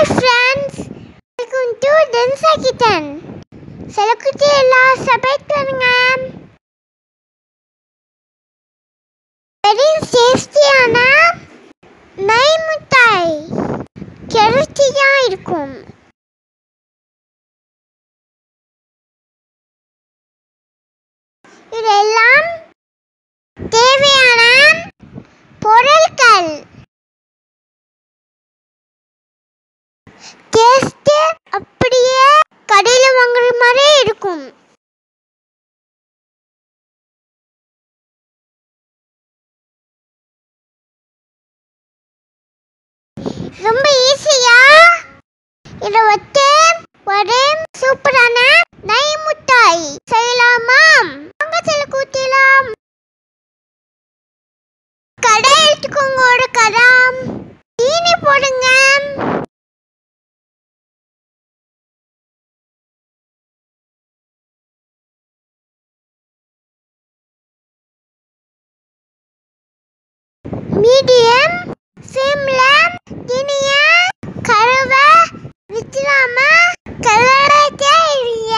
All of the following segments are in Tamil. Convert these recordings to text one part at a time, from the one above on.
ஹாய் ஃப்ரெண்ட்ஸ் வெல்கம் டு டென்சா கிச்சன் செலக்குச்சி எல்லாம் சப்ஸ்கிரைப் பண்ணுங்க வெரி டேஸ்டியான நெய் மிட்டாய் கெருச்சியாக இருக்கும் இதெல்லாம் தேவையான பொருட்கள் டேஸ்ட் அப்படியே கடையில் வாங்குற மாதிரியே இருக்கும் ரொம்ப ஈஸியா இதை வச்சு ஒரு சூப்பரான நெய் மிட்டாய் செய்யலாமா வாங்க சில கூட்டலாம் கடை எடுத்துக்கோங்க ஒரு கடாம் சீனி போடுங்க மீடியம் சிம்ல இனிய கருவ விச்சிராம கலரத்தே இருங்க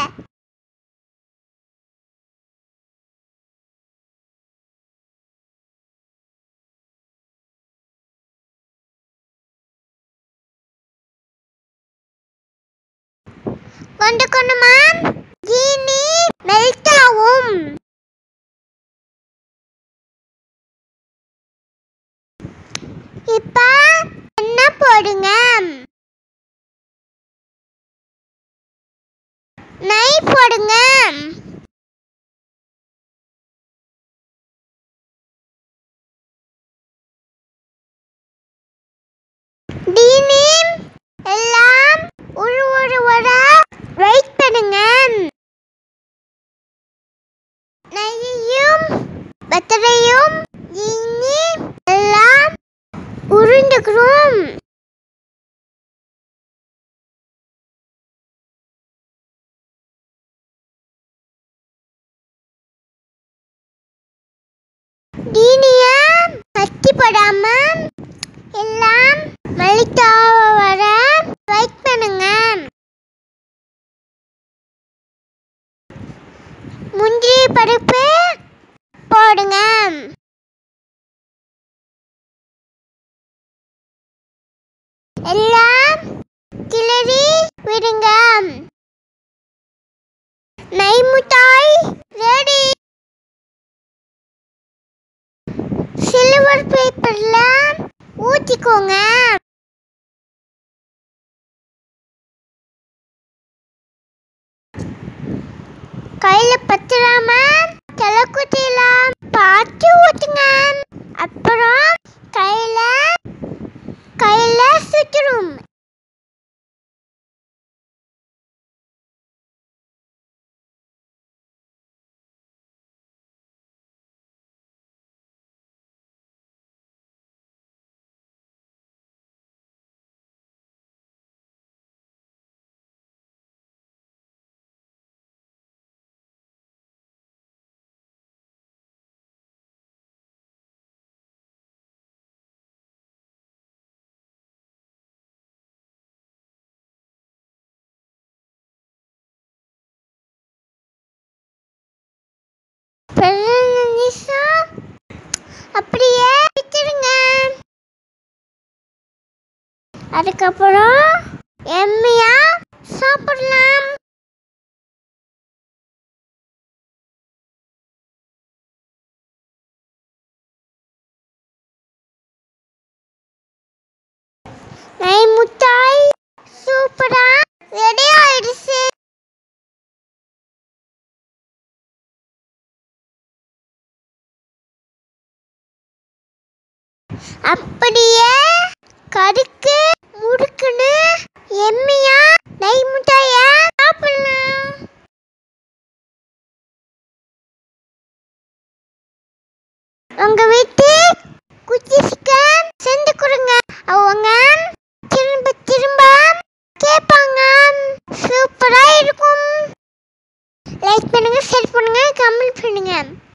கொண்டு கொண்டுமா ஜீனி மெல்ட் ஆகும் இப்ப என்ன போடுங்க நெய் போடுங்க தீனி எல்லாம் ஒரு ஒரு வர வெயிட் பண்ணுங்க நெய்யையும் பட்டரையும் ஜீனி எல்லாம் உருண்டுக்கிறோம் தீனிய கட்டிப்படாம எல்லாம் மலித்தாவ வர வெயிட் பண்ணுங்க முந்திரி பருப்பு போடுங்க எல்லாம் கிளறி விடுங்க நெய் மிட்டாய் ரெடி சில்வர் பேப்பர்ல ஊத்திக்கோங்க கையில பத்திராம கிழக்குத்தில பார்த்து ஊத்துங்க அப்புறம் கையில கையில சுத்திரும் பதினஞ்சு நிமிஷம் அப்படியே விட்டுருங்க அதுக்கப்புறம் எம்மியா சாப்பிடலாம் நெய் முட்டாய் சூப்பரா ரெடி ஆயிடுச்சு அப்படியே கருக்கு முறுக்குன்னு எம்மியா நெய் முட்டாய சாப்பிடலாம் உங்க வீட்டு குச்சிஸ்க்கு செஞ்சு கொடுங்க அவங்க திரும்ப திரும்ப கேட்பாங்க சூப்பரா இருக்கும் லைக் பண்ணுங்க ஷேர் பண்ணுங்க கமெண்ட் பண்ணுங்க